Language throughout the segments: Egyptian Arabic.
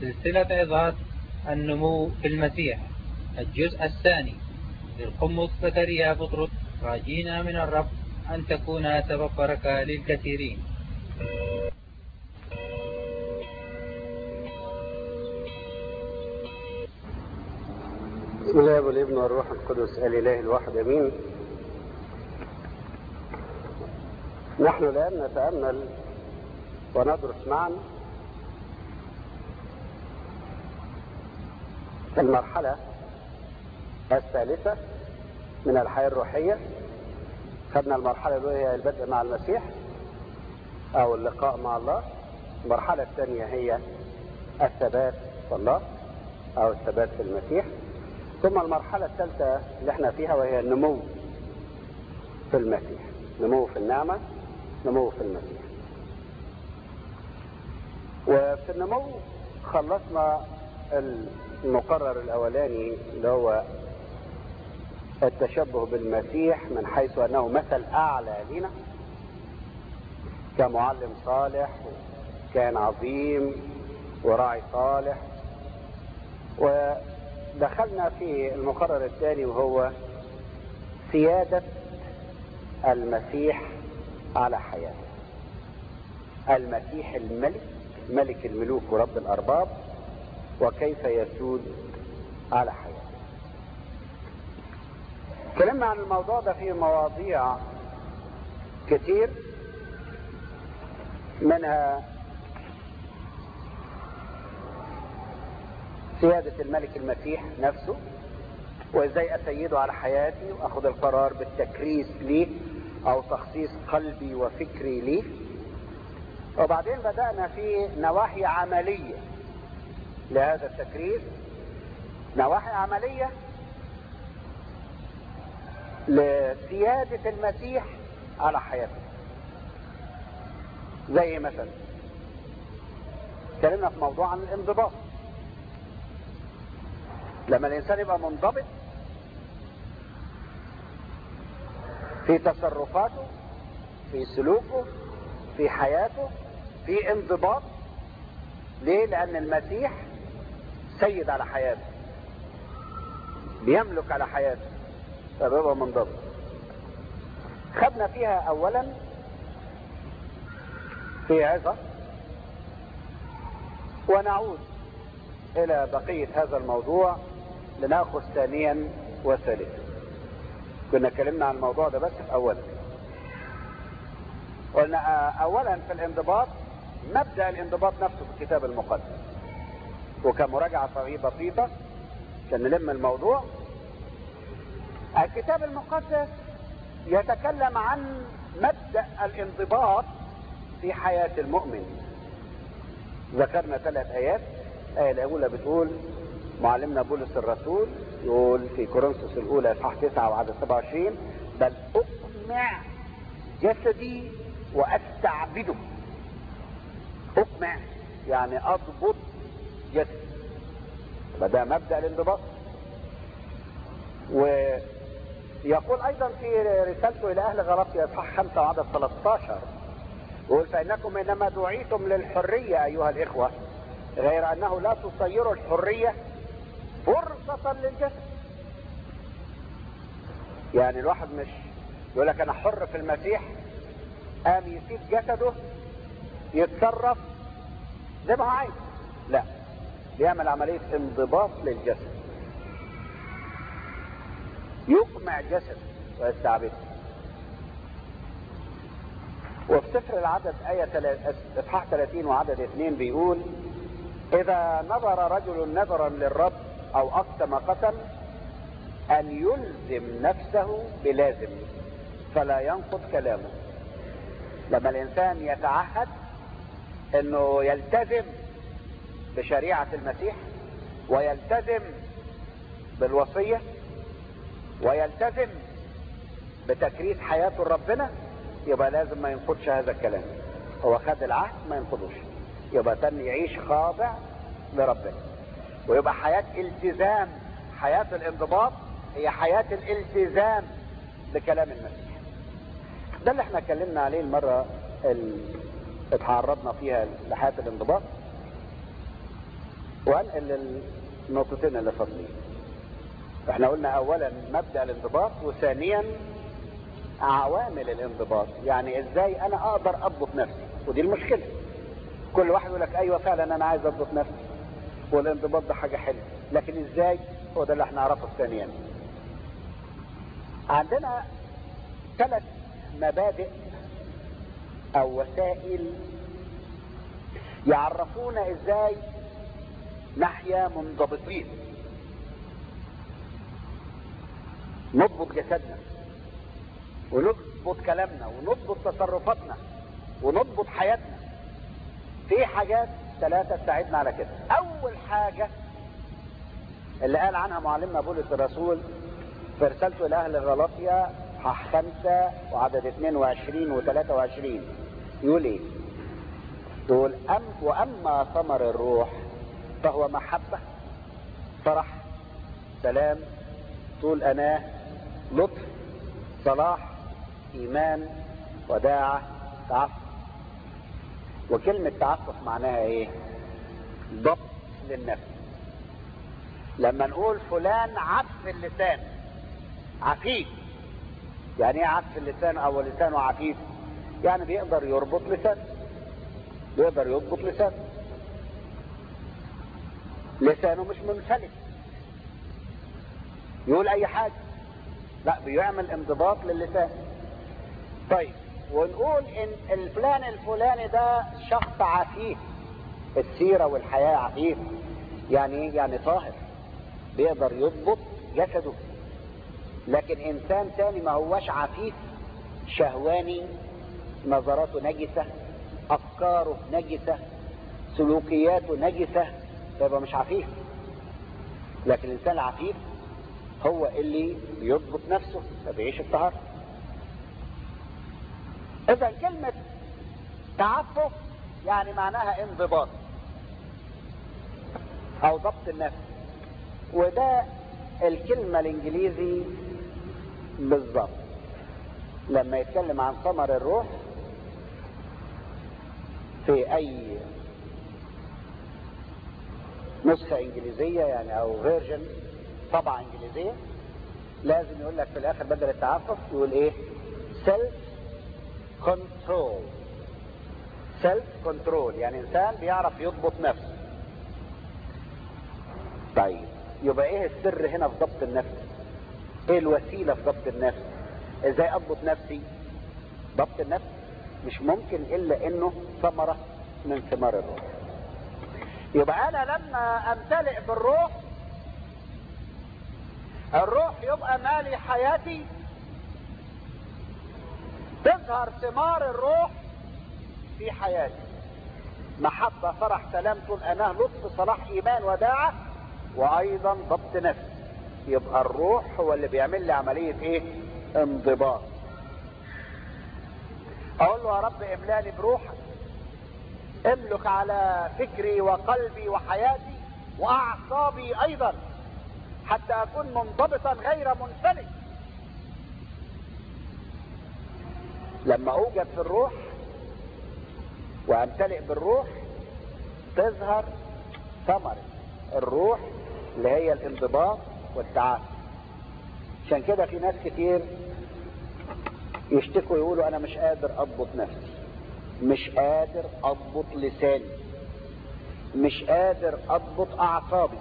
سلسلة عظات النمو في المسيح الجزء الثاني للقمص زكريا بطرس راجينا من الرب أن تكون سبب بركة للكثيرين بسم الله والابن والروح القدس الاله الواحد امين نحن الان نتامل وندرس معا المرحله الثالثه من الحياه الروحيه خدنا المرحله الاولى هي البدء مع المسيح او اللقاء مع الله المرحله الثانيه هي الثبات في الله او الثبات في المسيح ثم المرحلة الثالثة اللي احنا فيها وهي النمو في المسيح نمو في النعمة نمو في المسيح وفي النمو خلصنا المقرر الأولاني اللي هو التشبه بالمسيح من حيث أنه مثل أعلى لنا كمعلم صالح كان عظيم وراعي صالح و دخلنا في المقرر الثاني وهو سيادة المسيح على حياته المسيح الملك ملك الملوك ورب الأرباب وكيف يسود على حياته تكلمنا عن الموضوع ده في مواضيع كتير منها سيادة الملك المسيح نفسه وازاي اسيده على حياتي واخد القرار بالتكريس ليه او تخصيص قلبي وفكري ليه وبعدين بدأنا في نواحي عملية لهذا التكريس نواحي عملية لسيادة المسيح على حياته زي مثلا اتكلمنا في موضوع عن الانضباط لما الانسان يبقى منضبط في تصرفاته في سلوكه في حياته في انضباط ليه لان المسيح سيد على حياته بيملك على حياته فبيبقى منضبط خدنا فيها اولا في عظة ونعود الى بقية هذا الموضوع لناخذ ثانيا وثالثا كنا اتكلمنا عن الموضوع ده بس في اولا قلنا اولا في الانضباط مبدا الانضباط نفسه في الكتاب المقدس وكمراجعه بسيطه عشان نلم الموضوع الكتاب المقدس يتكلم عن مبدا الانضباط في حياه المؤمن ذكرنا ثلاث ايات الايه الاولى بتقول معلمنا بولس الرسول يقول في كورنثوس الاولى اصحاح 9 وعدد 27 بل اقمع جسدي واستعبده اقمع يعني اضبط جسدي فده مبدا الانضباط ويقول ايضا في رسالته الى اهل غلاطيا اصحاح 5 وعدد 13 يقول فانكم انما دعيتم للحريه ايها الاخوه غير انه لا تصيروا الحريه فرصة للجسد يعني الواحد مش يقول لك انا حر في المسيح قام يسيب جسده يتصرف زي ما هو عايز لا بيعمل عملية انضباط للجسد يقمع جسد ويستعبده وفي سفر العدد آية اصحاح 30 وعدد 2 بيقول إذا نظر رجل نظرا للرب او اقسم قسم ان يلزم نفسه بلازم فلا ينقض كلامه لما الانسان يتعهد انه يلتزم بشريعة المسيح ويلتزم بالوصية ويلتزم بتكريس حياته لربنا يبقى لازم ما ينقضش هذا الكلام هو خد العهد ما ينقضوش يبقى تم يعيش خاضع لربنا ويبقى حياة التزام حياة الانضباط هي حياة الالتزام بكلام المسيح ده اللي احنا اتكلمنا عليه المرة اللي اتعرضنا فيها لحياة الانضباط وانقل النقطتين اللي فاضلين احنا قلنا اولا مبدا الانضباط وثانيا عوامل الانضباط يعني ازاي انا اقدر اضبط نفسي ودي المشكله كل واحد يقول لك ايوه فعلا انا عايز اضبط نفسي والانضباط ده حاجه حلوه لكن ازاي هو ده اللي احنا نعرفه ثانيا عندنا ثلاث مبادئ او وسائل يعرفونا ازاي نحيا منضبطين نضبط جسدنا ونضبط كلامنا ونضبط تصرفاتنا ونضبط حياتنا في حاجات ثلاثة تساعدنا على كده أول حاجة اللي قال عنها معلمنا بولس الرسول في رسالته إلى أهل غلاطيا صح خمسة وعدد 22 و 23 يقول إيه؟ يقول أم وأما ثمر الروح فهو محبة فرح سلام طول أناه لطف صلاح إيمان وداعة تعفف وكلمة تعفف معناها إيه؟ ضبط للنفس لما نقول فلان عف اللسان عفيف يعني ايه عف اللسان او لسانه عفيف يعني بيقدر يربط لسانه بيقدر يضبط لسانه لسانه مش منفلت يقول اي حاجة لا بيعمل انضباط للسان طيب ونقول ان الفلان الفلاني ده شخص عفيف السيرة والحياة عفيف يعني ايه يعني طاهر بيقدر يضبط جسده لكن انسان تاني ما هوش عفيف شهواني نظراته نجسة افكاره نجسة سلوكياته نجسة يبقى مش عفيف لكن الانسان العفيف هو اللي بيضبط نفسه فبيعيش الطهارة اذا كلمة تعفف يعني معناها انضباط او ضبط النفس وده الكلمة الانجليزي بالظبط لما يتكلم عن ثمر الروح في اي نسخة انجليزية يعني او فيرجن طبعة انجليزية لازم يقول لك في الاخر بدل التعفف يقول ايه سيلف كنترول سيلف كنترول يعني انسان بيعرف يضبط نفسه طيب يبقى ايه السر هنا في ضبط النفس ايه الوسيلة في ضبط النفس ازاي اضبط نفسي ضبط النفس مش ممكن الا انه ثمرة من ثمار الروح يبقى انا لما امتلئ بالروح الروح يبقى مالي حياتي تظهر ثمار الروح في حياتي محبة فرح سلام طول اناه لطف صلاح ايمان وداعة وايضا ضبط نفس يبقى الروح هو اللي بيعمل لي عملية ايه انضباط اقول له يا رب املاني بروحك املك على فكري وقلبي وحياتي واعصابي ايضا حتى اكون منضبطا غير منفلت لما اوجد في الروح وامتلئ بالروح تظهر ثمرة الروح اللي هي الانضباط والتعافي عشان كده في ناس كتير يشتكوا يقولوا انا مش قادر اضبط نفسي مش قادر اضبط لساني مش قادر اضبط اعصابي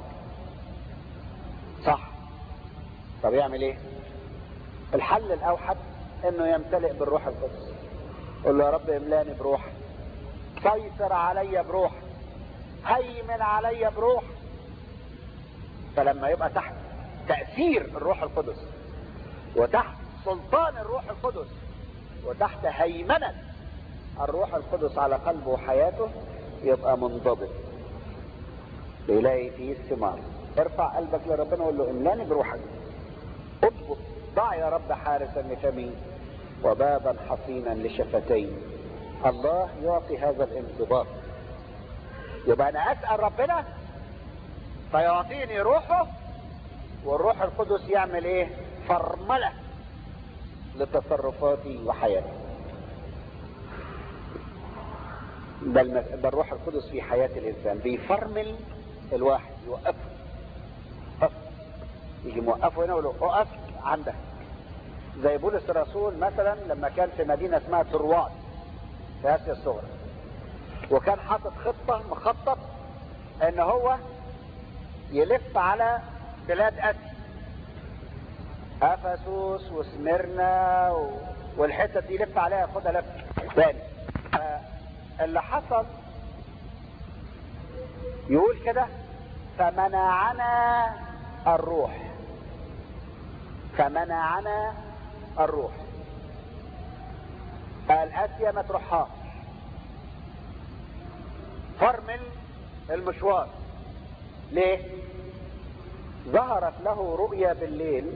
صح طب يعمل ايه الحل الاوحد انه يمتلئ بالروح القدس قل له يا رب املاني بروحك سيطر علي بروحك هيمن علي بروحك فلما يبقى تحت تأثير الروح القدس وتحت سلطان الروح القدس وتحت هيمنة الروح القدس على قلبه وحياته يبقى منضبط يلاقي فيه الثمار ارفع قلبك لربنا وقول له املاني بروحك اضبط ضع يا رب حارسا لفمي وبابا حصينا لشفتي الله يعطي هذا الانضباط يبقى انا اسال ربنا فيعطيني روحه والروح القدس يعمل ايه فرمله لتصرفاتي وحياتي ده, المس... ده الروح القدس في حياة الإنسان بيفرمل الواحد يوقفه اقف يجي موقفه هنا ويقول له اقف عندك زي بولس الرسول مثلا لما كان في مدينه اسمها ترواد في اسيا الصغرى وكان حاطط خطه مخطط ان هو يلف على بلاد اسيا افسوس وسمرنا و... والحتت دي يلف عليها ياخدها لف تاني اللي حصل يقول كده فمنعنا الروح فمنعنا الروح قال اسيا ما تروحهاش فرمل المشوار ليه ظهرت له رؤيا بالليل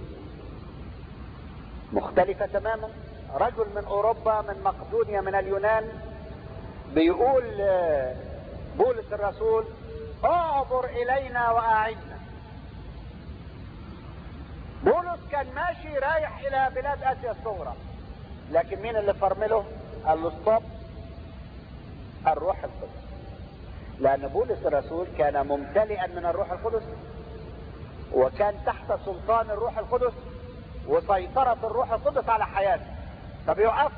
مختلفة تماما رجل من اوروبا من مقدونيا من اليونان بيقول بولس الرسول اعبر الينا واعدنا بولس كان ماشي رايح الى بلاد اسيا الصغرى لكن مين اللي فرمله قال له ستوب الروح القدس لان بولس الرسول كان ممتلئا من الروح القدس وكان تحت سلطان الروح القدس وسيطرة الروح القدس على حياته طب يوقف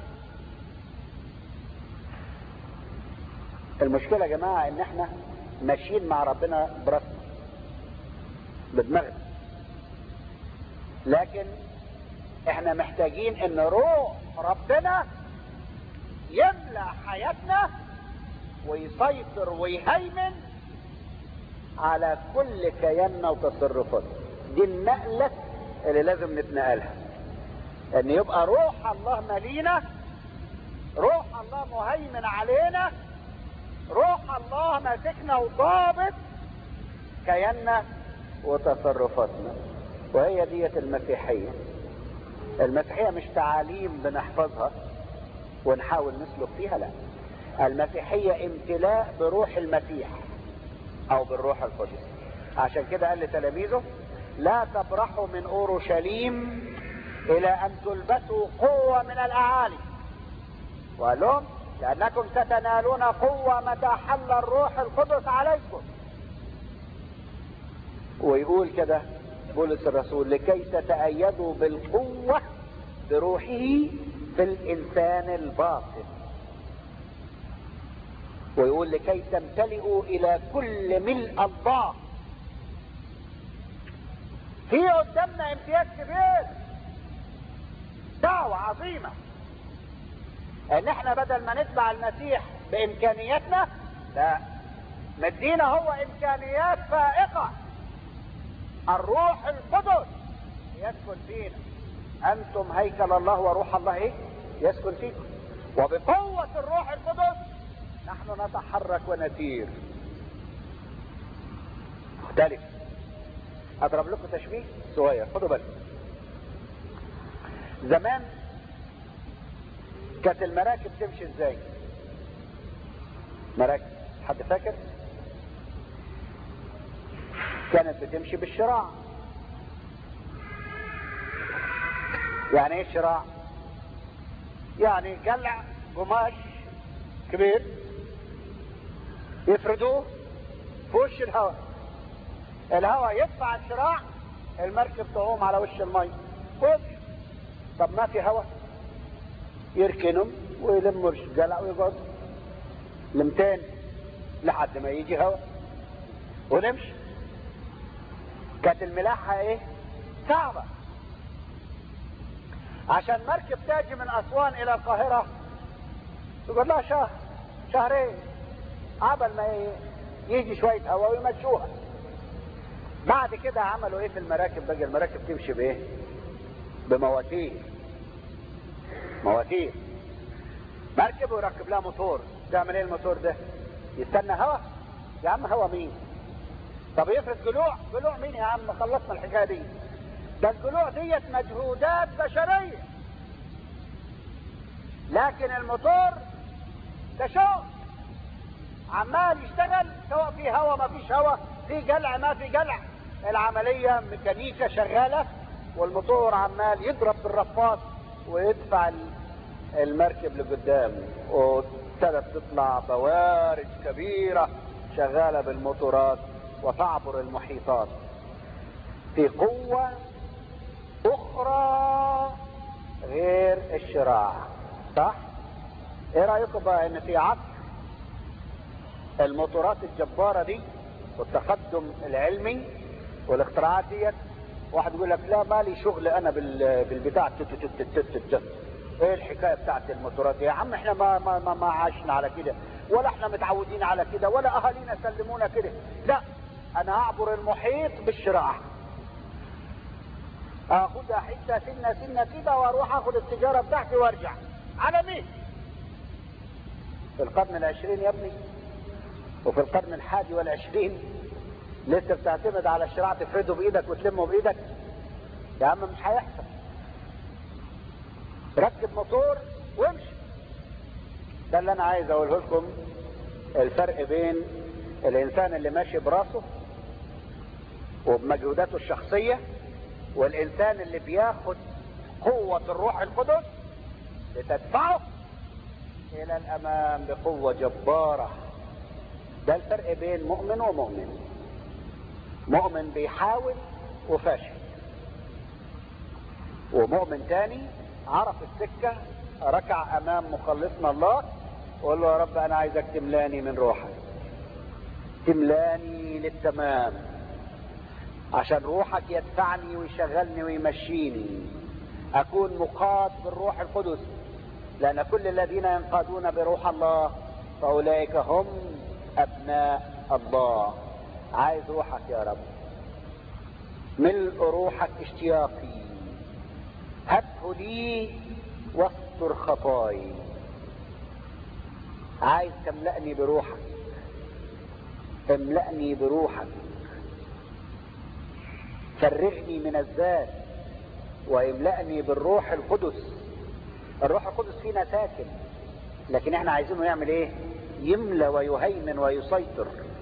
المشكلة يا جماعة ان احنا ماشيين مع ربنا برسم بدماغنا لكن احنا محتاجين ان روح ربنا يملى حياتنا ويسيطر ويهيمن على كل كياننا وتصرفاتنا دي النقلة اللي لازم نتنقلها ان يبقى روح الله مالينا روح الله مهيمن علينا روح الله ماسكنا وضابط كياننا وتصرفاتنا وهي ديت المسيحية المسيحية مش تعاليم بنحفظها ونحاول نسلك فيها لا المسيحية امتلاء بروح المسيح او بالروح القدس عشان كده قال لتلاميذه لا تبرحوا من اورشليم الى ان تلبسوا قوة من الاعالي وقال لهم لانكم ستنالون قوة متى حل الروح القدس عليكم ويقول كده بولس الرسول لكي تتأيدوا بالقوة بروحه في الانسان الباطن ويقول لكي تمتلئوا الى كل ملء الله في قدامنا امتياز كبير دعوة عظيمة ان احنا بدل ما نتبع المسيح بامكانياتنا لا مدينا هو امكانيات فائقة الروح القدس يسكن فينا انتم هيكل الله وروح الله ايه يسكن فيكم وبقوة الروح القدس نحن نتحرك ونسير مختلف اضرب لكم تشبيه صغير خدوا بالكم زمان كانت المراكب تمشي ازاي مراكب حد فاكر كانت بتمشي بالشراع يعني ايه الشراع يعني جلع قماش كبير يفردوه في وش الهواء الهواء يدفع الشراع المركب تعوم على وش المي وش طب ما في هواء يركنهم ويلموا الجلع ويقعدوا لمتين لحد ما يجي هواء ونمشي كانت الملاحة ايه صعبة عشان مركب تاجي من اسوان الى القاهرة يقول لها شهر شهرين عبل ما يجي شوية هواء ويمشوها بعد كده عملوا ايه في المراكب بقى المراكب تمشي بايه بمواتير مواتير مركب ويركب لها موتور تعمل ايه الموتور ده يستنى هوا يا عم هوا مين طب يفرض جلوع جلوع مين يا عم خلصنا الحكايه دي ده الجلوع ديت مجهودات بشريه لكن الموتور ده شغل عمال يشتغل سواء في هوا ما فيش هوا في جلع ما في جلع العملية ميكانيكا شغالة والموتور عمال يضرب بالرفاط ويدفع المركب لقدام وابتدت تطلع بوارج كبيرة شغالة بالموتورات وتعبر المحيطات في قوة اخرى غير الشراع صح ايه رأيكم بقى ان في عصر الموتورات الجبارة دي والتقدم العلمي والاختراعات ديت واحد يقول لك لا مالي شغل انا بال- بالبتاع تت- تت- تت- تت- تت. ايه الحكايه بتاعت الموتورات دي يا عم احنا ما ما ما, ما عشنا على كده ولا احنا متعودين على كده ولا اهالينا سلمونا كده لا انا اعبر المحيط بالشراع اخدها حته سنه سنه كده واروح اخد التجاره بتاعتي وارجع على مين في القرن العشرين يا ابني وفي القرن الحادي والعشرين لسه بتعتمد على الشراع تفرده بايدك وتلمه بايدك يا عم مش هيحصل ركب موتور وامشي ده اللي انا عايز اقوله لكم الفرق بين الانسان اللي ماشي براسه وبمجهوداته الشخصيه والانسان اللي بياخد قوه الروح القدس لتدفعه الى الامام بقوه جباره ده الفرق بين مؤمن ومؤمن مؤمن بيحاول وفاشل ومؤمن تاني عرف السكة ركع امام مخلصنا الله وقال له يا رب انا عايزك تملاني من روحك تملاني للتمام عشان روحك يدفعني ويشغلني ويمشيني اكون مقاد بالروح القدس لان كل الذين ينقادون بروح الله فاولئك هم ابناء الله عايز روحك يا رب ملء روحك اشتياقي هبه لي واستر خطاي عايز تملأني بروحك املأني بروحك فرغني من الذات واملأني بالروح القدس الروح القدس فينا ساكن لكن احنا عايزينه يعمل ايه يملى ويهيمن ويسيطر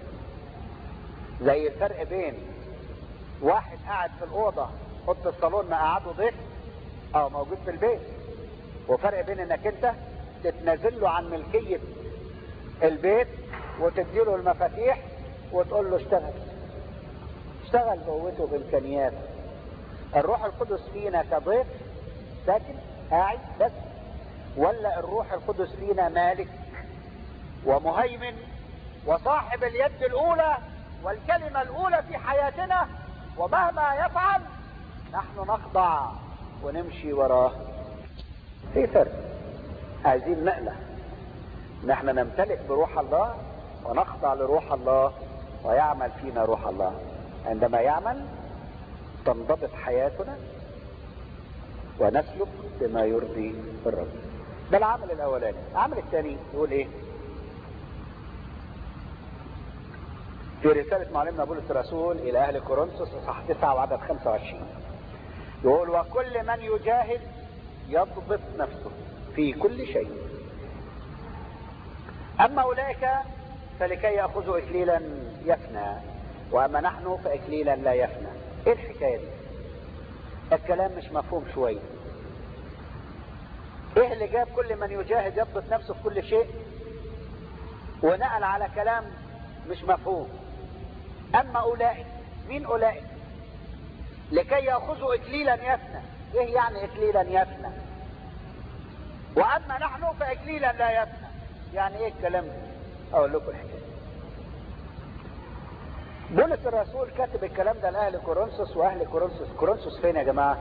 زي الفرق بين واحد قاعد في الاوضه اوضه الصالون ما قعده ضيف او موجود في البيت وفرق بين انك انت تتنازل له عن ملكيه البيت وتديله المفاتيح وتقول له اشتغل اشتغل بقوته بامكانياته الروح القدس فينا كضيف ساكن قاعد بس ولا الروح القدس فينا مالك ومهيمن وصاحب اليد الاولى والكلمه الاولى في حياتنا ومهما يفعل نحن نخضع ونمشي وراه في فرق عايزين نقله ان احنا نمتلئ بروح الله ونخضع لروح الله ويعمل فينا روح الله عندما يعمل تنضبط حياتنا ونسلك بما يرضي الرب ده العمل الاولاني العمل الثاني يقول ايه في رسالة معلمنا بولس الرسول إلى أهل كورنثوس إصحاح 9 وعدد 25 يقول وكل من يجاهد يضبط نفسه في كل شيء أما أولئك فلكي يأخذوا إكليلا يفنى وأما نحن فإكليلا لا يفنى إيه الحكاية دي الكلام مش مفهوم شوية إيه اللي جاب كل من يجاهد يضبط نفسه في كل شيء ونقل على كلام مش مفهوم أما أولئك مين أولئك لكي يأخذوا إكليلا يفنى إيه يعني إكليلا يفنى وأما نحن فإكليلا لا يفنى يعني إيه الكلام ده أقول لكم الحكاية بولس الرسول كاتب الكلام ده لأهل كورنثوس وأهل كورنثوس كورنثوس فين يا جماعة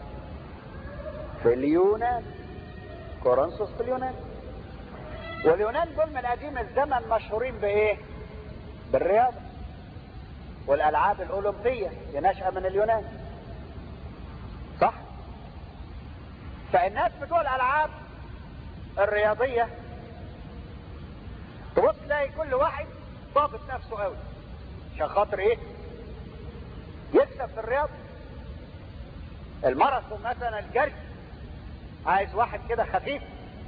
في اليونان كورنثوس في اليونان واليونان دول من قديم الزمن مشهورين بايه بالرياضة والالعاب الاولمبية دي نشأة من اليونان صح فالناس بتوع الالعاب الرياضية تبص تلاقي كل واحد ضابط نفسه قوي عشان خاطر ايه يكسب في الرياضة الماراثون مثلا الجري عايز واحد كده خفيف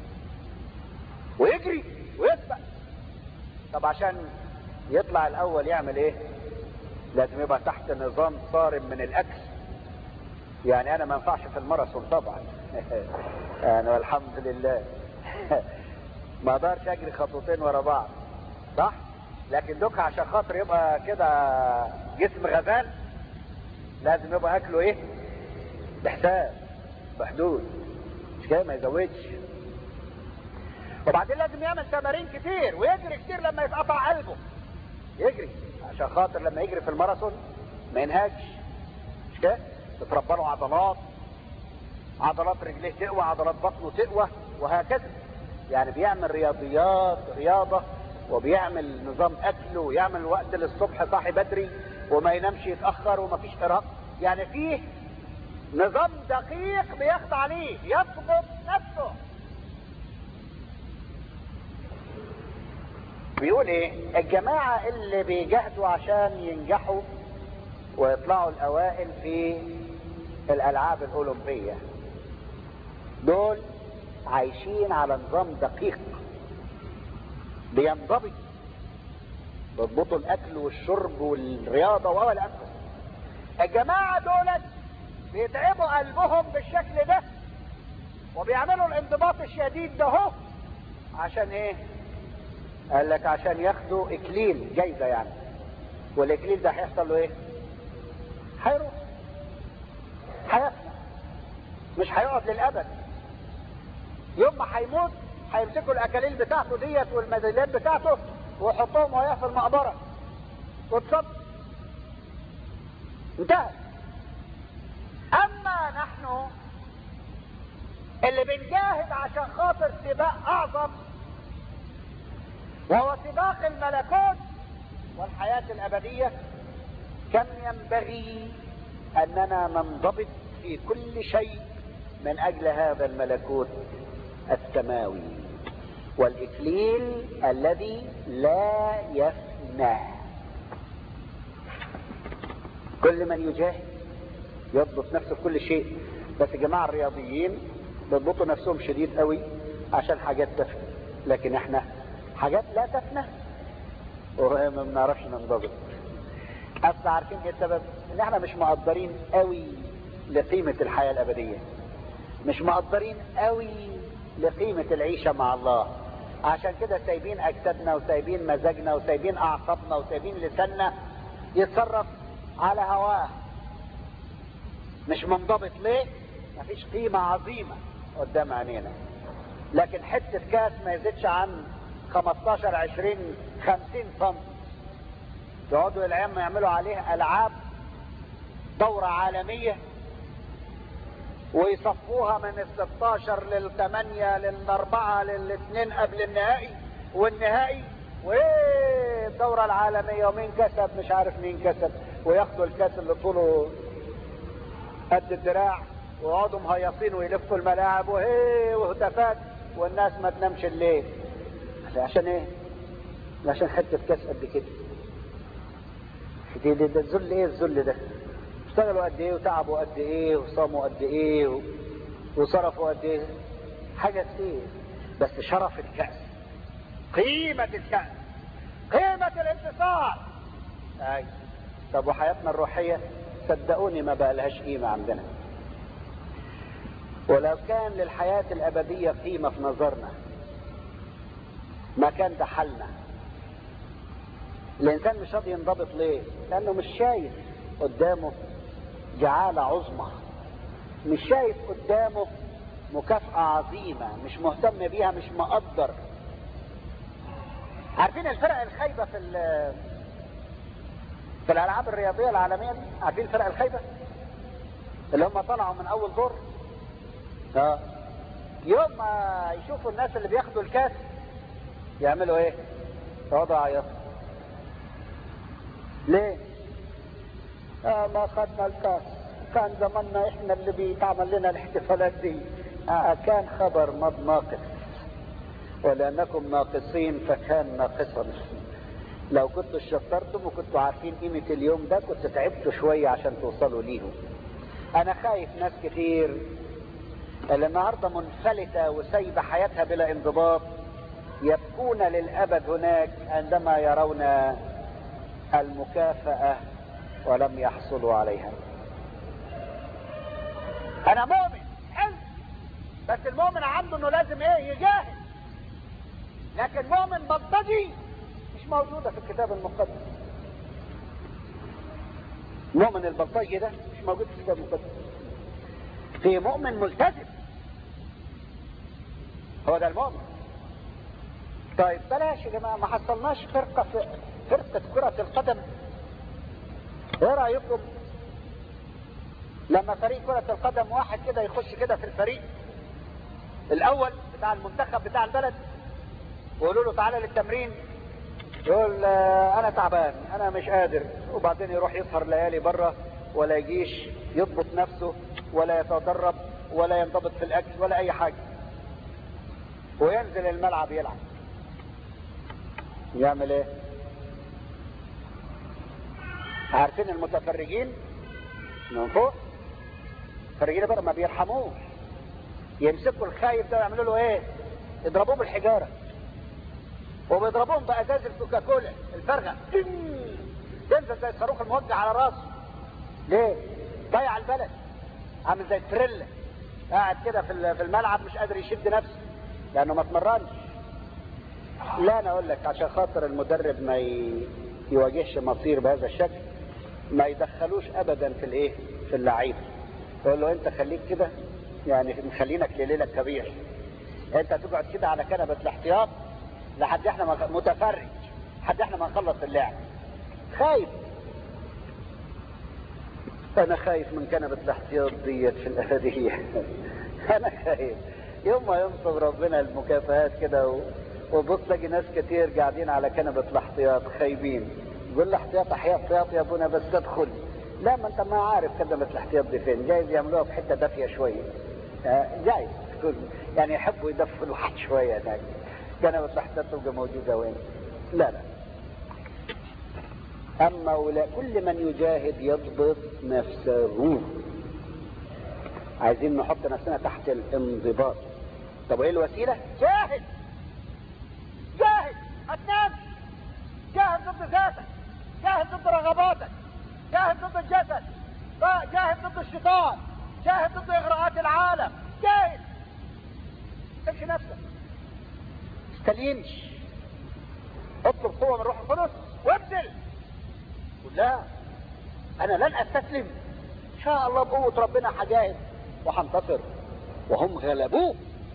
ويجري ويسبق طب عشان يطلع الاول يعمل ايه لازم يبقى تحت نظام صارم من الاكل يعني انا ما ينفعش في الماراثون طبعا انا والحمد لله ما اقدرش اجري خطوتين ورا بعض صح لكن دوك عشان خاطر يبقى كده جسم غزال لازم يبقى اكله ايه بحساب بحدود مش كده ما يزودش وبعدين لازم يعمل تمارين كتير ويجري كتير لما يتقطع قلبه يجري عشان خاطر لما يجري في الماراثون ما ينهكش مش كده تتربى له عضلات عضلات رجليه تقوى عضلات بطنه تقوى وهكذا يعني بيعمل رياضيات رياضة وبيعمل نظام اكل ويعمل وقت للصبح صاحي بدري وما ينامش يتأخر وما فيش ارهاق يعني فيه نظام دقيق بيخضع عليه يضبط نفسه بيقول ايه الجماعة اللي بيجاهدوا عشان ينجحوا ويطلعوا الاوائل في الالعاب الاولمبية دول عايشين على نظام دقيق بينضبط بيضبطوا الاكل والشرب والرياضة ولا اكل الجماعة دولت بيتعبوا قلبهم بالشكل ده وبيعملوا الانضباط الشديد ده هو عشان ايه قال لك عشان ياخدوا اكليل جايزة يعني والاكليل ده هيحصل له ايه هيروح هيفنى مش هيقعد للابد يوم ما هيموت هيمسكوا الاكاليل بتاعته ديت والميداليات بتاعته ويحطوهم وياه في المقبره وتصب انتهى اما نحن اللي بنجاهد عشان خاطر سباق اعظم وهو سباق الملكوت والحياة الابدية كم ينبغي اننا ننضبط في كل شيء من اجل هذا الملكوت السماوي والاكليل الذي لا يفنى كل من يجاهد يضبط نفسه في كل شيء بس جماعة الرياضيين بيضبطوا نفسهم شديد قوي عشان حاجات تفنى لكن احنا حاجات لا تفنى وما بنعرفش ننضبط اصل عارفين ايه السبب ان احنا مش مقدرين قوي لقيمة الحياة الابدية مش مقدرين قوي لقيمة العيشة مع الله عشان كده سايبين اجسادنا وسايبين مزاجنا وسايبين اعصابنا وسايبين لساننا يتصرف على هواه مش منضبط ليه مفيش قيمة عظيمة قدام عينينا لكن حتة كاس ما يزيدش عن 15 20 50 سم يقعدوا الايام يعملوا عليه العاب دورة عالمية ويصفوها من ال 16 لل 8 لل 4 لل 2 قبل النهائي والنهائي وايه الدورة العالمية ومين كسب مش عارف مين كسب وياخدوا الكاس اللي طوله قد الدراع ويقعدوا مهيصين ويلفوا الملاعب وهي وهتافات والناس ما تنامش الليل عشان ايه؟ عشان حته كاس قد كده دي ده الذل ايه الذل ده؟ اشتغلوا قد ايه وتعبوا قد ايه وصاموا قد ايه و... وصرفوا قد ايه؟ حاجه كتير بس شرف الكأس قيمة الكأس قيمة الانتصار اي طب وحياتنا الروحية صدقوني ما بقى لهاش قيمة عندنا ولو كان للحياة الأبدية قيمة في نظرنا ما كان ده حالنا الإنسان مش راضي ينضبط ليه؟ لأنه مش شايف قدامه جعالة عظمى مش شايف قدامه مكافأة عظيمة مش مهتم بيها مش مقدر عارفين الفرق الخايبة في في الألعاب الرياضية العالمية دي عارفين الفرق الخايبة اللي هم طلعوا من أول دور اه يوم ما يشوفوا الناس اللي بياخدوا الكاس يعملوا ايه يقعدوا يعيطوا ليه آه ما خدنا الكاس كان زماننا احنا اللي بيتعمل لنا الاحتفالات دي آه كان خبر مض ناقص ولانكم ناقصين فكان ناقصا لو كنتوا شطرتم وكنتوا عارفين قيمة اليوم ده كنت تعبتوا شوية عشان توصلوا ليهم انا خايف ناس كتير اللي النهاردة منفلتة وسايبة حياتها بلا انضباط يبكون للأبد هناك عندما يرون المكافأة ولم يحصلوا عليها أنا مؤمن حلو بس المؤمن عنده إنه لازم إيه يجاهد لكن مؤمن بلطجي مش موجودة في الكتاب المقدس مؤمن البلطجي ده مش موجود في الكتاب المقدس في مؤمن ملتزم هو ده المؤمن طيب بلاش يا جماعة ما حصلناش فرقة في فرقة كرة القدم ايه رأيكم لما فريق كرة القدم واحد كده يخش كده في الفريق الاول بتاع المنتخب بتاع البلد ويقولوا له تعالى للتمرين يقول آه، انا تعبان انا مش قادر وبعدين يروح يسهر ليالي بره ولا يجيش يضبط نفسه ولا يتدرب ولا ينضبط في الاكل ولا اي حاجة وينزل الملعب يلعب يعمل ايه عارفين المتفرجين من فوق المتفرجين بقى ما بيرحموش يمسكوا الخايف ده ويعملوا له ايه يضربوه بالحجاره وبيضربوهم بازاز الكوكاكولا الفرغه تنزل زي الصاروخ الموجه على راسه ليه ضيع البلد عامل زي التريلا قاعد كده في في الملعب مش قادر يشد نفسه لانه ما اتمرنش لا انا اقول لك عشان خاطر المدرب ما ي... يواجهش مصير بهذا الشكل ما يدخلوش ابدا في الايه في اللعيبه يقول له انت خليك كده يعني مخلينك لليلك كبير انت تقعد كده على كنبه الاحتياط لحد احنا ما متفرج لحد احنا ما نخلص اللعب خايف انا خايف من كنبه الاحتياط ديت في الابديه انا خايف يوم ما ينصب ربنا المكافآت كده و... وبص تلاقي ناس كتير قاعدين على كنبة الاحتياط خايبين يقول له احتياط احتياط يا ابونا بس ادخل لا ما انت ما عارف كنبة الاحتياط دي فين جايز يعملوها في حتة دافية شوية آه جايز يعني يحبوا يدفوا الواحد شوية هناك كنبة الاحتياط تبقى موجودة وين لا لا اما ولا كل من يجاهد يضبط نفسه عايزين نحط نفسنا تحت الانضباط طب وايه الوسيله جاهد جاهد هتنام جاهد ضد ذاتك جاهد ضد رغباتك جاهد ضد الجسد جاهد ضد الشيطان جاهد ضد اغراءات العالم جاهد امشي نفسك استلينش اطلب قوه من روح القدس وابذل قل لا انا لن استسلم ان شاء الله بقوه ربنا هجاهد وهنتصر وهم غلبوه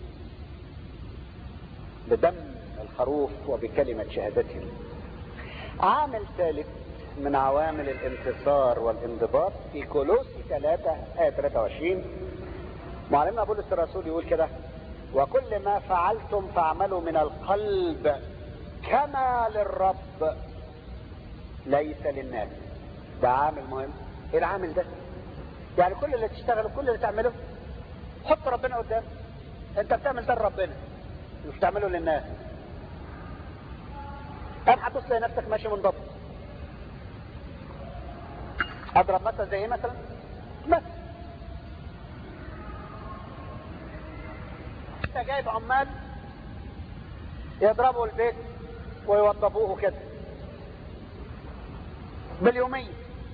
بدم الخروف وبكلمة شهادتهم عامل ثالث من عوامل الانتصار والانضباط في كولوسي 3 آية 23 معلمنا بولس الرسول يقول كده وكل ما فعلتم فاعملوا من القلب كما للرب ليس للناس ده عامل مهم ايه العامل ده يعني كل اللي تشتغله كل اللي تعمله حط ربنا قدام انت بتعمل ده لربنا مش تعمله للناس قام هتبص لنفسك ماشي منضبط اضرب مثلا زي ايه مثلا مثلا انت جايب عمال يضربوا البيت ويوضبوه كده باليومية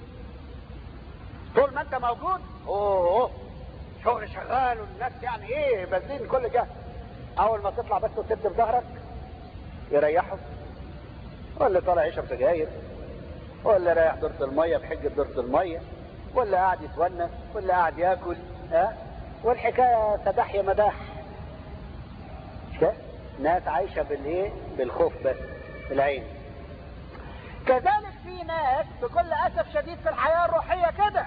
طول ما انت موجود اوه شغل شغال والناس يعني ايه بازين كل جهه اول ما تطلع بس وتسد في ظهرك يريحوا واللي طالع يشرب سجاير واللي رايح دورة المية بحجة دورة المية واللي قاعد يتونس واللي قاعد ياكل ها والحكاية سداح يا مداح مش كده؟ ناس عايشة بالايه بالخوف بس العين كذلك في ناس بكل اسف شديد في الحياة الروحية كده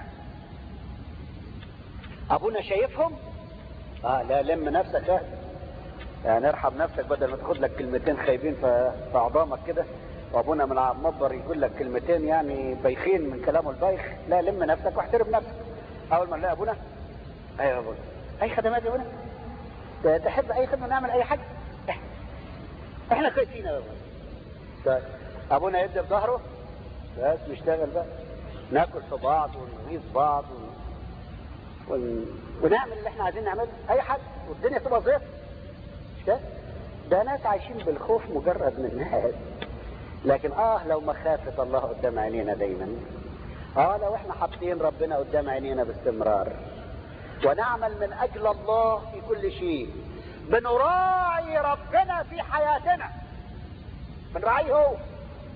ابونا شايفهم اه لا لم نفسك اه يعني ارحم نفسك بدل ما تاخد لك كلمتين خايبين في في عظامك كده وابونا من على المنبر يقول لك كلمتين يعني بايخين من كلامه البايخ لا لم نفسك واحترم نفسك اول ما نلاقي ابونا ايوه يا ابونا اي خدمات يا ابونا تحب اي خدمه نعمل اي حاجه احنا كويسين يا ابونا ابونا يدي في ظهره بس نشتغل بقى ناكل في بعض ونغيظ بعض ون... ون... ونعمل اللي احنا عايزين نعمله اي حاجه والدنيا تبقى زيت مش كده ده ناس عايشين بالخوف مجرد من ناس لكن اه لو مخافة الله قدام عينينا دايما اه لو احنا حاطين ربنا قدام عينينا باستمرار ونعمل من اجل الله في كل شيء بنراعي ربنا في حياتنا بنراعيه هو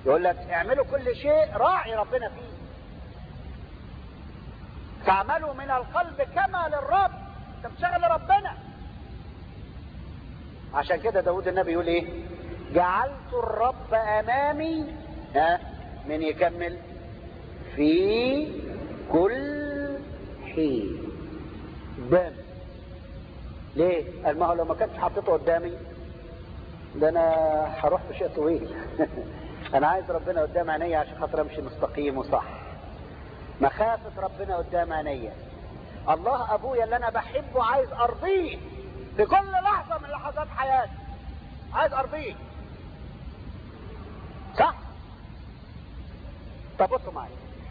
يقول لك اعملوا كل شيء راعي ربنا فيه تعملوا من القلب كما للرب انت بتشغل ربنا عشان كده داود النبي يقول ايه جعلت الرب امامي ها من يكمل في كل حين قدامي ليه قال ما هو لو ما كانش حاططه قدامي ده انا هروح في شيء طويل انا عايز ربنا قدام عينيا عشان خاطر امشي مستقيم وصح مخافة ربنا قدام عينيا الله ابويا اللي انا بحبه عايز ارضيه في كل لحظة من لحظات حياتي عايز ارضيه صح طب بصوا معايا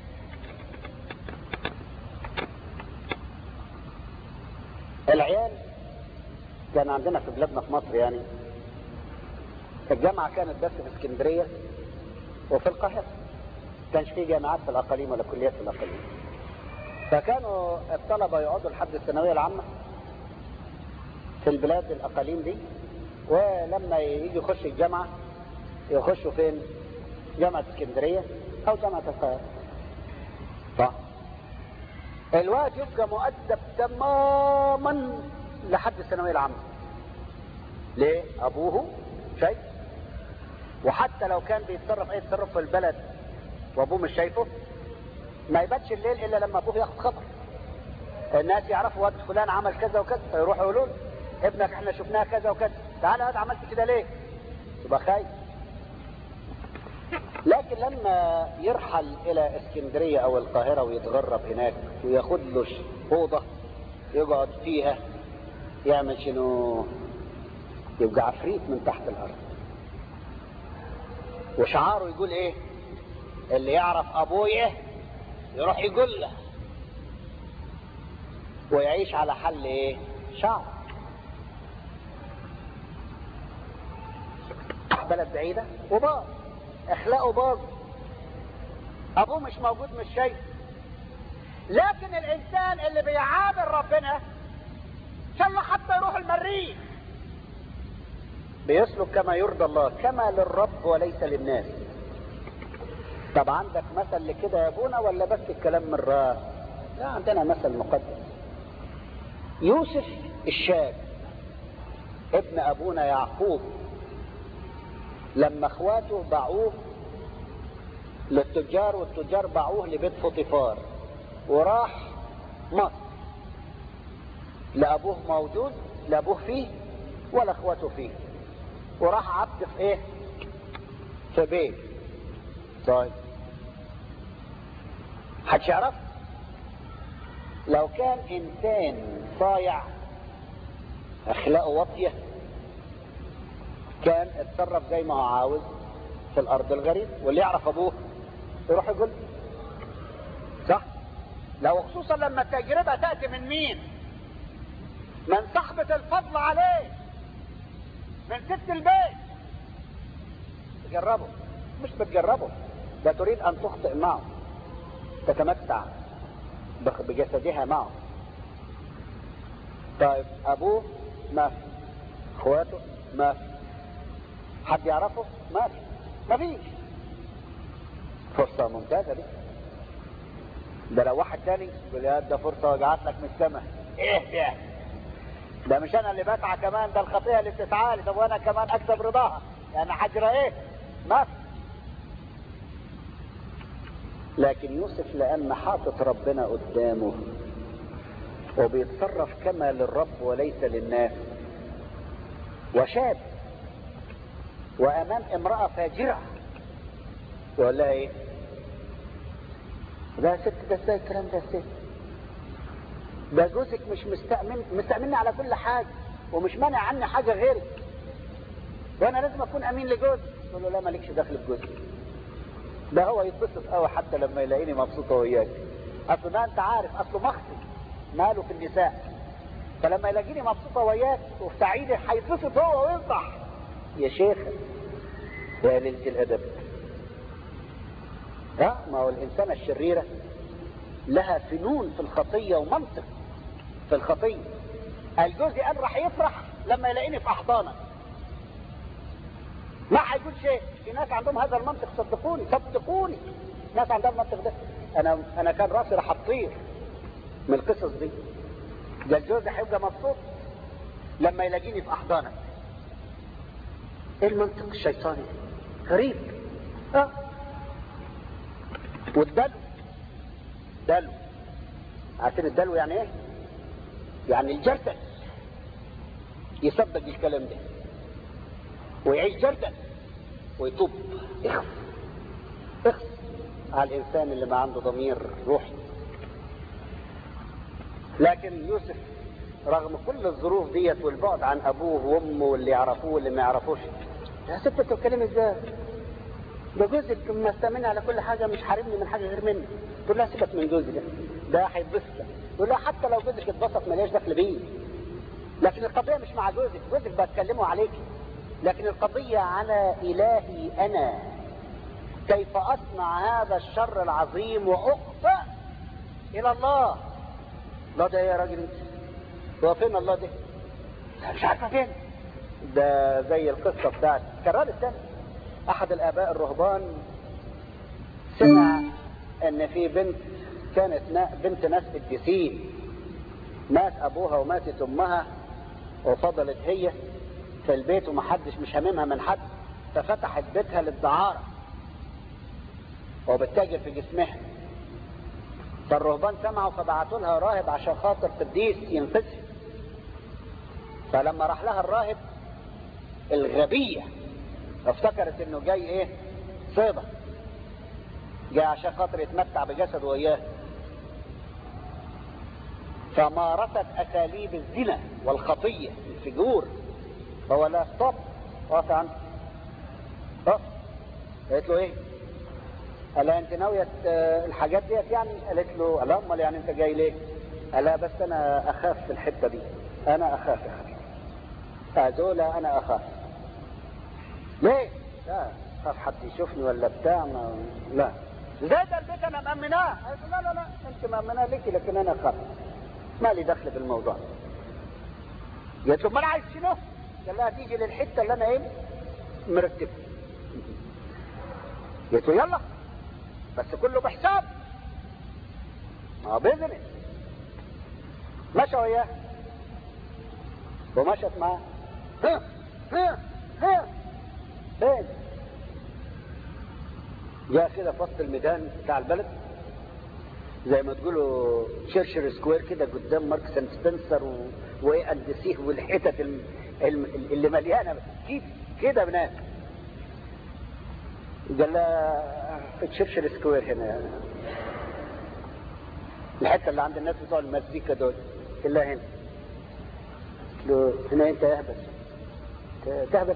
العيال كان عندنا في بلادنا في مصر يعني الجامعة كانت بس في اسكندرية وفي القاهرة كانش في جامعات في الأقاليم ولا كليات في الأقاليم فكانوا الطلبة يقعدوا لحد الثانوية العامة في البلاد الأقاليم دي ولما يجي يخش الجامعة يخشوا فين؟ جامعة اسكندرية أو جامعة القاهرة صح الواد يبقى مؤدب تماما لحد الثانوية العامة ليه؟ أبوه شايف وحتى لو كان بيتصرف اي تصرف في البلد وابوه مش شايفه ما يباتش الليل الا لما ابوه ياخد خبر الناس يعرفوا واد فلان عمل كذا وكذا فيروحوا يقولوا له ابنك احنا شفناه كذا وكذا تعالى يا واد عملت كده ليه يبقى خايف لكن لما يرحل الى اسكندريه او القاهره ويتغرب هناك وياخد له اوضه يقعد فيها يعمل شنو يبقى عفريت من تحت الارض وشعاره يقول ايه اللي يعرف ابويا يروح يقول له ويعيش على حل ايه شعر بلد بعيدة وباظ اخلاقه باظ ابوه مش موجود مش شيء لكن الانسان اللي بيعامل ربنا ان شاء الله حتى يروح المريخ بيسلك كما يرضى الله كما للرب وليس للناس طب عندك مثل لكده يا ابونا ولا بس الكلام من راس لا عندنا مثل مقدس يوسف الشاب ابن ابونا يعقوب لما اخواته باعوه للتجار والتجار باعوه لبيت فوطيفار وراح مصر لا ابوه موجود لا ابوه فيه ولا اخواته فيه وراح عبد في ايه في بيت طيب حدش يعرف لو كان انسان صايع اخلاقه واطيه كان اتصرف زي ما هو عاوز في الارض الغريب واللي يعرف ابوه يروح يقول صح لو خصوصا لما التجربه تاتي من مين من صاحبه الفضل عليه من ست البيت تجربه مش بتجربه ده تريد ان تخطئ معه تتمتع بجسدها معه طيب ابوه ما في اخواته ما في حد يعرفه ما في ما فيش فرصة ممتازة دي ده لو واحد تاني يقول يا ده فرصة وجعت لك من السماء ايه ده ده مش انا اللي بسعى كمان ده الخطيئة اللي بتسعى لي طب وانا كمان اكسب رضاها يعني حجرة ايه ما في لكن يوسف لان حاطط ربنا قدامه وبيتصرف كما للرب وليس للناس وشاب وامام امرأة فاجرة يقول لها ايه ده يا ست ده ازاي الكلام ده يا ست ده جوزك مش مستأمن مستأمني على كل حاجة ومش مانع عني حاجة غيرك وانا لازم اكون امين لجوزي تقول له لا مالكش دخل في جوزك ده هو يتبسط قوي حتى لما يلاقيني مبسوطه وياك اصل ده انت عارف اصله مخفي ماله في النساء فلما يلاقيني مبسوطه وياك وفي سعيدي هيتبسط هو ويفرح يا شيخة يا قليلة الادب لا ما هو الانسانه الشريره لها فنون في الخطيه ومنطق في الخطيه الجوزي قال راح يفرح لما يلاقيني في احضانك ما هيقول شيء في ناس عندهم هذا المنطق صدقوني صدقوني ناس عندها المنطق ده انا انا كان راسي راح اطير من القصص دي ده الجوز هيبقى مبسوط لما يلاقيني في احضانك ايه المنطق الشيطاني غريب اه والدلو دلو عارفين الدلو يعني ايه يعني الجردل يصدق الكلام ده ويعيش جردل ويتوب اخف اخف على الانسان اللي ما عنده ضمير روحي لكن يوسف رغم كل الظروف ديت والبعد عن ابوه وامه واللي يعرفوه واللي ما يعرفوش يا ست انت بتتكلم ازاي؟ ده جوزك مستمعني على كل حاجه مش حارمني من حاجه غير مني تقول لها سيبك من جوزي ده ده هيتبسط تقول لها حتى لو جوزك اتبسط ماليش دخل بيه لكن القضيه مش مع جوزك جوزك بتكلمه عليك لكن القضيه على الهي انا كيف اصنع هذا الشر العظيم واخطئ الى الله لا ده يا راجل انت هو فين الله ده مش عارفه فين ده زي القصه بتاعت كررت تاني احد الاباء الرهبان سمع ان في بنت كانت بنت ناس قديسين مات ابوها وماتت امها وفضلت هي في البيت ومحدش مش هاممها من حد ففتحت بيتها للدعارة وبتتاجر في جسمها فالرهبان سمعوا فبعتوا لها راهب عشان خاطر قديس ينقذها فلما راح لها الراهب الغبية افتكرت انه جاي ايه صيدة جاي عشان خاطر يتمتع بجسده وياه فمارست اساليب الزنا والخطية الفجور هو لا ستوب وقف عنه اه قالت له ايه قال لها انت ناوية الحاجات ديت يعني قالت له لا امال يعني انت جاي ليه قال لها بس انا اخاف في الحتة دي انا اخاف يا حبيبي هذول انا اخاف ليه لا خاف حد يشوفني ولا بتاع ما لا زي ده البيت انا مأمناه قالت لا لا لا انت مأمناه ليكي لكن انا اخاف ما لي دخل بالموضوع قالت له ما انا عايز شنو قال لها تيجي للحته اللي انا ايه مرتب قالت له يلا بس كله بحساب ما بزنس مشى وياه ومشت معاه ها ها ها فين جاء كده في وسط الميدان بتاع البلد زي ما تقولوا شيرشر سكوير كده قدام ماركس اند سبنسر و... وايه اند سيه والحتت الم... الم... اللي مليانه كده كده بنات قال لها في تشيرشر سكوير هنا الحته اللي عند الناس بتوع المزيكا دول قال لها هنا له هنا انت اهبل تهبل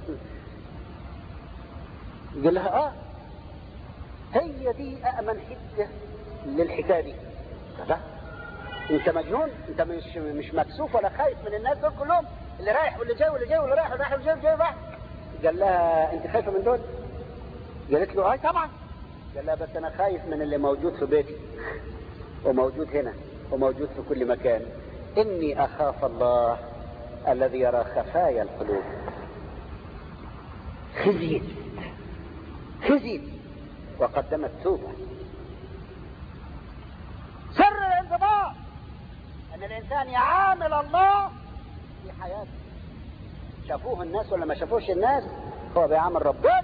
قال لها اه هي دي أأمن حتة للحكاية دي لا انت مجنون انت مش مش مكسوف ولا خايف من الناس دول كلهم اللي رايح واللي جاي واللي جاي واللي رايح واللي رايح واللي جاي واللي جاي رايح قال لها انت خايفه من دول قالت له اي طبعا قال لها بس انا خايف من اللي موجود في بيتي وموجود هنا وموجود في كل مكان اني اخاف الله الذي يرى خفايا القلوب خزيت خزيت وقدمت توبة سر الانضباط ان الانسان يعامل الله في حياته شافوه الناس ولا ما شافوش الناس هو بيعامل ربنا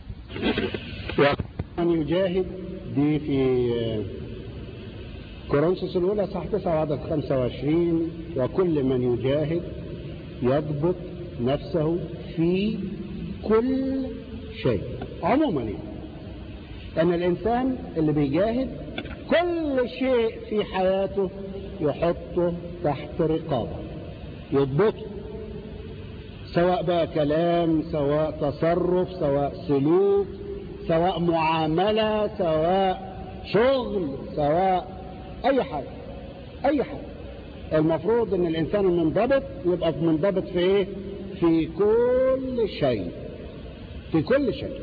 من يجاهد دي في كورنثوس الأولى صح 9 عدد 25 وكل من يجاهد يضبط نفسه في كل شيء عموما يعني أن الإنسان اللي بيجاهد كل شيء في حياته يحطه تحت رقابة يضبطه سواء بقى كلام سواء تصرف سواء سلوك سواء معاملة سواء شغل سواء أي حاجة أي حاجة المفروض أن الإنسان المنضبط يبقى منضبط في إيه؟ في كل شيء في كل شيء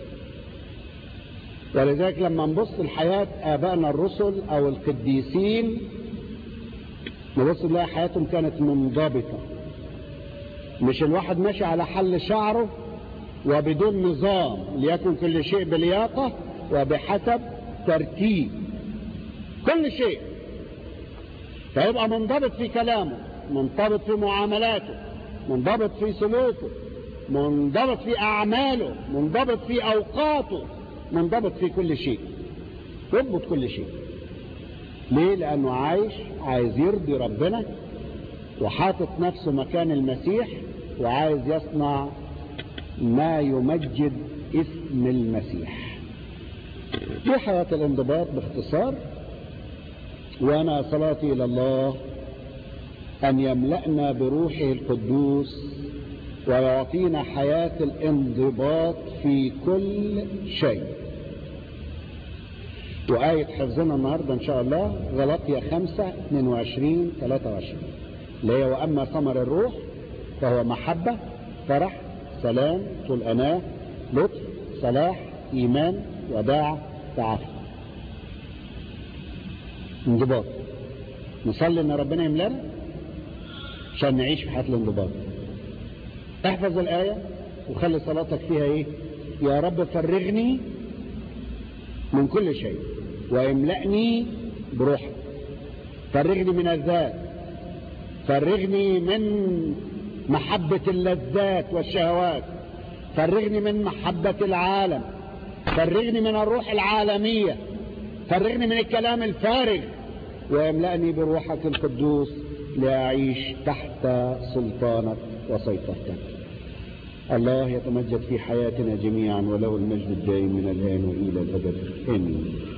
ولذلك لما نبص لحياة آبائنا الرسل أو القديسين نبص نلاقي حياتهم كانت منضبطة مش الواحد ماشي على حل شعره وبدون نظام ليكن كل شيء بلياقة وبحسب ترتيب كل شيء فيبقى منضبط في كلامه منضبط في معاملاته منضبط في سلوكه منضبط في أعماله منضبط في أوقاته منضبط في كل شيء يضبط كل شيء ليه لأنه عايش عايز يرضي ربنا وحاطط نفسه مكان المسيح وعايز يصنع ما يمجد اسم المسيح دي حياة الانضباط باختصار وانا صلاتي الى الله ان يملأنا بروحه القدوس ويعطينا حياة الانضباط في كل شيء وآية حفظنا النهاردة إن شاء الله غلطية 5 22 23 اللي هي وأما ثمر الروح فهو محبة فرح سلام طول أناة لطف صلاح إيمان وداع تعافي انضباط نصلي ان ربنا يملانا عشان نعيش في حياة الانضباط احفظ الآية وخلي صلاتك فيها ايه يا رب فرغني من كل شيء واملأني بروحك فرغني من الذات فرغني من محبة اللذات والشهوات فرغني من محبة العالم فرغني من الروح العالمية فرغني من الكلام الفارغ واملأني بروحك القدوس لأعيش تحت سلطانك وسيطرتك الله يتمجد في حياتنا جميعا وله المجد الدائم من الآن وإلى الأبد آمين